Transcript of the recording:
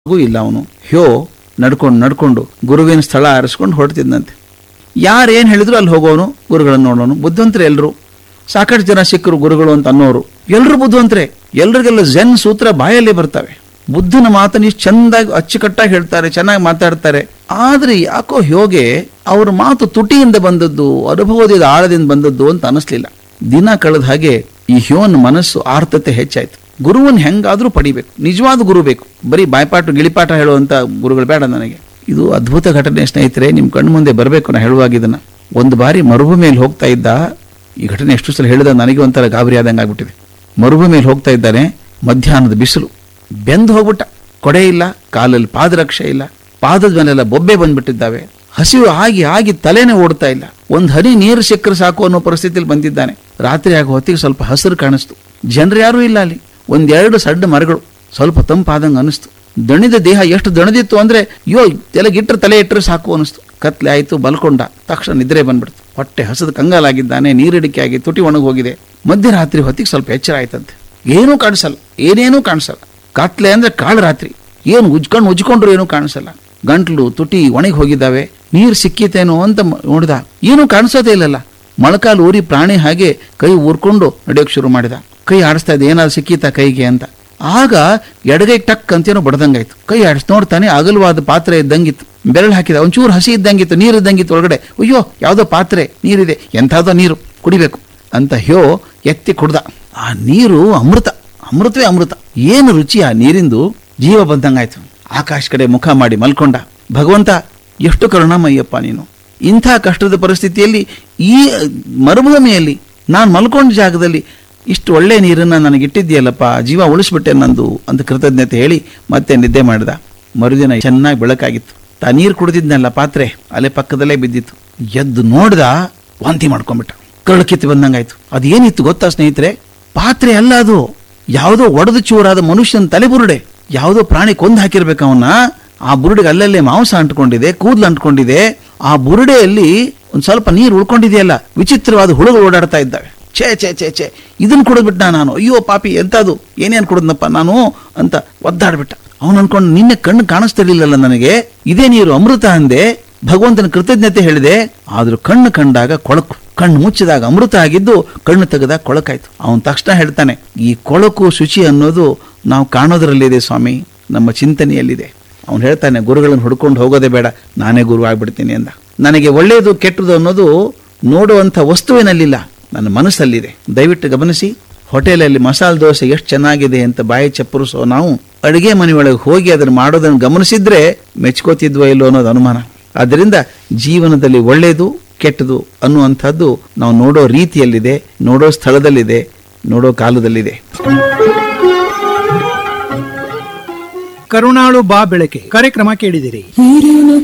ಮಗು ಇಲ್ಲ ಅವನು ಹ್ಯೋ ನಡ್ಕೊಂಡು ನಡ್ಕೊಂಡು ಗುರುವಿನ ಸ್ಥಳ ಆರಿಸ್ಕೊಂಡು ಹೊರಡ್ತಿದ್ದಂತೆ ಯಾರು ಏನು ಹೇಳಿದ್ರು ಅಲ್ಲಿ ಹೋಗೋನು ಗುರುಗಳನ್ನು ನೋಡೋನು ಬುದ್ಧಿವಂತರೇ ಎಲ್ಲರೂ ಸಾಕಷ್ಟು ಜನ ಸಿಕ್ಕರು ಗುರುಗಳು ಅಂತ ಅನ್ನೋರು ಎಲ್ಲರೂ ಬುದ್ಧಿವಂತರೇ ಎಲ್ರಿಗೆಲ್ಲ ಜನ್ ಸೂತ್ರ ಬಾಯಲ್ಲಿ ಬರ್ತವೆ ಬುದ್ಧನ ಮಾತನ್ನ ಇಷ್ಟು ಚಂದಾಗಿ ಅಚ್ಚುಕಟ್ಟಾಗಿ ಹೇಳ್ತಾರೆ ಚೆನ್ನಾಗಿ ಮಾತಾಡ್ತಾರೆ ಆದ್ರೆ ಯಾಕೋ ಯೋಗೆ ಅವ್ರ ಮಾತು ತುಟಿಯಿಂದ ಬಂದದ್ದು ಅನುಭವದಿಂದ ಆಳದಿಂದ ಬಂದದ್ದು ಅಂತ ಅನಿಸ್ಲಿಲ್ಲ ದಿನ ಕಳೆದ ಹಾಗೆ ಈ ಹ್ಯೋನ್ ಮನಸ್ಸು ಆರ್ತತೆ ಹೆಚ್ಚಾಯ್ತು ಗುರುವನ್ನ ಹೆಂಗಾದ್ರೂ ಪಡಿಬೇಕು ನಿಜವಾದ ಗುರು ಬೇಕು ಬರೀ ಬಾಯ್ಪಾಟು ಗಿಳಿಪಾಠ ಹೇಳುವಂತ ಗುರುಗಳು ಬೇಡ ನನಗೆ ಇದು ಅದ್ಭುತ ಘಟನೆ ಸ್ನೇಹಿತರೆ ನಿಮ್ ಕಣ್ಣು ಮುಂದೆ ಬರಬೇಕು ನಾ ಹೇಳುವಾಗ ಇದನ್ನ ಒಂದು ಬಾರಿ ಮರುಭೂಮಿಯಲ್ಲಿ ಹೋಗ್ತಾ ಇದ್ದ ಈ ಘಟನೆ ಎಷ್ಟು ಸಲ ಹೇಳಿದ ನನಗೆ ಒಂಥರ ಗಾಬರಿ ಆದಂಗೆ ಆಗ್ಬಿಟ್ಟಿದೆ ಮರುಭೂಮಿಯಲ್ಲಿ ಹೋಗ್ತಾ ಇದ್ದಾನೆ ಮಧ್ಯಾಹ್ನದ ಬಿಸಿಲು ಬೆಂದು ಹೋಗ್ಬಿಟ್ಟ ಕೊಡೆ ಇಲ್ಲ ಕಾಲಲ್ಲಿ ಪಾದರಕ್ಷೆ ಇಲ್ಲ ಪಾದದ ಮೇಲೆಲ್ಲ ಬೊಬ್ಬೆ ಬಂದ್ಬಿಟ್ಟಿದ್ದಾವೆ ಹಸಿವು ಆಗಿ ಆಗಿ ತಲೆನೇ ಓಡ್ತಾ ಇಲ್ಲ ಒಂದ್ ಹನಿ ನೀರು ಸಿಕ್ಕರೆ ಸಾಕು ಅನ್ನೋ ಪರಿಸ್ಥಿತಿಯಲ್ಲಿ ಬಂದಿದ್ದಾನೆ ರಾತ್ರಿ ಆಗ ಹೊತ್ತಿಗೆ ಸ್ವಲ್ಪ ಹಸಿರು ಕಾಣಿಸ್ತು ಜನರು ಯಾರೂ ಇಲ್ಲ ಅಲ್ಲಿ ಒಂದೆರಡು ಸಣ್ಣ ಮರಗಳು ಸ್ವಲ್ಪ ತಂಪಾದಂಗೆ ಅನಿಸ್ತು ದಣಿದ ದೇಹ ಎಷ್ಟು ದಣಿದಿತ್ತು ಅಂದ್ರೆ ಅಯ್ಯೋ ತೆಲಗಿಟ್ರೆ ತಲೆ ಇಟ್ಟರೆ ಸಾಕು ಅನಿಸ್ತು ಕತ್ಲೆ ಆಯ್ತು ಬಲ್ಕೊಂಡ ತಕ್ಷಣ ನಿದ್ರೆ ಬಂದ್ಬಿಡ್ತು ಹೊಟ್ಟೆ ಹಸದ ಕಂಗಾಲಾಗಿದ್ದಾನೆ ನೀರಿಡಿಕೆ ಆಗಿ ತುಟಿ ಒಣಗಿ ಹೋಗಿದೆ ಮಧ್ಯರಾತ್ರಿ ಹೊತ್ತಿಗೆ ಸ್ವಲ್ಪ ಎಚ್ಚರ ಆಯ್ತಂತೆ ಏನೂ ಕಾಣಿಸಲ್ಲ ಏನೇನೂ ಕಾಣಿಸಲ್ಲ ಕತ್ಲೆ ಅಂದ್ರೆ ಕಾಳು ರಾತ್ರಿ ಏನು ಉಜ್ಕೊಂಡು ಉಜ್ಕೊಂಡ್ರು ಏನೂ ಕಾಣಿಸಲ್ಲ ಗಂಟ್ಲು ತುಟಿ ಒಣಗಿ ಹೋಗಿದ್ದಾವೆ ನೀರು ಸಿಕ್ಕಿತೇನೋ ಅಂತ ಮ- ನೋಡಿದ ಏನೂ ಕಾಣಿಸೋದೇ ಇಲ್ಲಲ್ಲ ಮೊಳಕಾಲು ಊರಿ ಪ್ರಾಣಿ ಹಾಗೆ ಕೈ ಊರ್ಕೊಂಡು ನಡೆಯೋಕೆ ಶುರು ಮಾಡಿದ ಕೈ ಆಡಿಸ್ತಾ ಇದೆ ಏನಾದ್ರು ಸಿಕ್ಕಿತಾ ಕೈಗೆ ಅಂತ ಆಗ ಎಡಗೈ ಟಕ್ ಅಂತೇನೋ ಬಡ್ದಂಗಾಯ್ತು ಕೈ ಆಡಿಸ್ ನೋಡ್ತಾನೆ ಅಗಲವಾದ ಪಾತ್ರೆ ಇದ್ದಂಗಿತ್ತು ಬೆರಳು ಹಾಕಿದ ಒಂಚೂರು ಹಸಿ ಇದ್ದಂಗಿತ್ತು ನೀರು ಇದ್ದಂಗಿತ್ತು ಒಳಗಡೆ ಅಯ್ಯೋ ಯಾವುದೋ ಪಾತ್ರೆ ನೀರಿದೆ ಎಂಥದೋ ನೀರು ಕುಡಿಬೇಕು ಅಂತ ಹ್ಯೋ ಎತ್ತಿ ಕುಡ್ದ ಆ ನೀರು ಅಮೃತ ಅಮೃತವೇ ಅಮೃತ ಏನು ರುಚಿ ಆ ನೀರಿಂದು ಜೀವ ಬಂದಂಗಾಯ್ತು ಆಕಾಶ ಕಡೆ ಮುಖ ಮಾಡಿ ಮಲ್ಕೊಂಡ ಭಗವಂತ ಎಷ್ಟು ಕರುಣಾಮಯ್ಯಪ್ಪ ನೀನು ಇಂಥ ಕಷ್ಟದ ಪರಿಸ್ಥಿತಿಯಲ್ಲಿ ಈ ಮರುಭೂಮಿಯಲ್ಲಿ ನಾನು ಮಲ್ಕೊಂಡ ಜಾಗದಲ್ಲಿ ಇಷ್ಟು ಒಳ್ಳೆ ನೀರನ್ನ ನನಗಿಟ್ಟಿದ್ಯಲ್ಲಪ್ಪ ಜೀವ ಉಳಿಸ್ಬಿಟ್ಟೆ ನಂದು ಅಂತ ಕೃತಜ್ಞತೆ ಹೇಳಿ ಮತ್ತೆ ನಿದ್ದೆ ಮಾಡಿದ ಮರುದಿನ ಚೆನ್ನಾಗಿ ಬೆಳಕಾಗಿತ್ತು ತಾ ನೀರು ಕುಡಿದಿದ್ನಲ್ಲ ಪಾತ್ರೆ ಅಲ್ಲೇ ಪಕ್ಕದಲ್ಲೇ ಬಿದ್ದಿತ್ತು ಎದ್ದು ನೋಡ್ದ ವಾಂತಿ ಮಾಡ್ಕೊಂಡ್ಬಿಟ್ಟ ಕರಳು ಕಿತ್ತು ಬಂದಂಗಾಯ್ತು ಅದೇನಿತ್ತು ಗೊತ್ತಾ ಸ್ನೇಹಿತರೆ ಪಾತ್ರೆ ಅಲ್ಲ ಅದು ಯಾವುದೋ ಒಡೆದು ಚೂರಾದ ಮನುಷ್ಯನ ತಲೆ ಬುರುಡೆ ಯಾವುದೋ ಪ್ರಾಣಿ ಕೊಂದು ಹಾಕಿರ್ಬೇಕು ಅವನ್ನ ಆ ಬುರುಡೆಗೆ ಅಲ್ಲಲ್ಲೇ ಮಾಂಸ ಅಂಟ್ಕೊಂಡಿದೆ ಕೂದಲು ಅಂಟ್ಕೊಂಡಿದೆ ಆ ಬುರುಡೆಯಲ್ಲಿ ಒಂದ್ ಸ್ವಲ್ಪ ನೀರು ಉಳ್ಕೊಂಡಿದೆಯಲ್ಲ ವಿಚಿತ್ರವಾದ ಹುಳುಗಳು ಓಡಾಡ್ತಾ ಇದ್ದಾವೆ ಛೇ ಛೇ ಛೇ ಛೇ ಇದನ್ನ ಕುಡಿದ್ಬಿಟ್ಟ ನಾನು ಅಯ್ಯೋ ಪಾಪಿ ಎಂತದು ಏನೇನ್ ಕುಡಿದ್ನಪ್ಪ ನಾನು ಅಂತ ಒದ್ದಾಡ್ಬಿಟ್ಟ ಅವನು ಅನ್ಕೊಂಡು ನಿನ್ನೆ ಕಣ್ಣು ಕಾಣಿಸ್ತಿರ್ಲಿಲ್ಲಲ್ಲ ನನಗೆ ಇದೇ ನೀರು ಅಮೃತ ಅಂದೆ ಭಗವಂತನ ಕೃತಜ್ಞತೆ ಹೇಳಿದೆ ಆದ್ರೂ ಕಣ್ಣು ಕಂಡಾಗ ಕೊಳಕು ಕಣ್ಣು ಮುಚ್ಚಿದಾಗ ಅಮೃತ ಆಗಿದ್ದು ಕಣ್ಣು ತೆಗೆದಾಗ ಕೊಳಕಾಯ್ತು ಅವನ್ ತಕ್ಷಣ ಹೇಳ್ತಾನೆ ಈ ಕೊಳಕು ಶುಚಿ ಅನ್ನೋದು ನಾವು ಕಾಣೋದ್ರಲ್ಲಿದೆ ಸ್ವಾಮಿ ನಮ್ಮ ಚಿಂತನೆಯಲ್ಲಿದೆ ಅವನು ಹೇಳ್ತಾನೆ ಗುರುಗಳನ್ನು ಹುಡ್ಕೊಂಡು ಹೋಗೋದೇ ಬೇಡ ನಾನೇ ಗುರು ಆಗ್ಬಿಡ್ತೀನಿ ಅಂದ ನನಗೆ ಒಳ್ಳೆಯದು ಕೆಟ್ಟದು ಅನ್ನೋದು ನೋಡುವಂಥ ವಸ್ತುವಿನಲ್ಲಿಲ್ಲ ನನ್ನ ಮನಸ್ಸಲ್ಲಿದೆ ದಯವಿಟ್ಟು ಗಮನಿಸಿ ಹೋಟೆಲಲ್ಲಿ ಮಸಾಲೆ ದೋಸೆ ಎಷ್ಟು ಚೆನ್ನಾಗಿದೆ ಅಂತ ಬಾಯಿ ಚಪ್ಪರಿಸೋ ನಾವು ಅಡುಗೆ ಮನೆಯೊಳಗೆ ಹೋಗಿ ಅದನ್ನು ಮಾಡೋದನ್ನು ಗಮನಿಸಿದ್ರೆ ಮೆಚ್ಕೋತಿದ್ವೋ ಇಲ್ಲೋ ಅನ್ನೋದು ಅನುಮಾನ ಆದ್ದರಿಂದ ಜೀವನದಲ್ಲಿ ಒಳ್ಳೆಯದು ಕೆಟ್ಟದು ಅನ್ನುವಂಥದ್ದು ನಾವು ನೋಡೋ ರೀತಿಯಲ್ಲಿದೆ ನೋಡೋ ಸ್ಥಳದಲ್ಲಿದೆ ನೋಡೋ ಕಾಲದಲ್ಲಿದೆ ಕರುಣಾಳು ಬಾ ಬೆಳಕೆ ಕಾರ್ಯಕ್ರಮ ಕೇಳಿದಿರಿ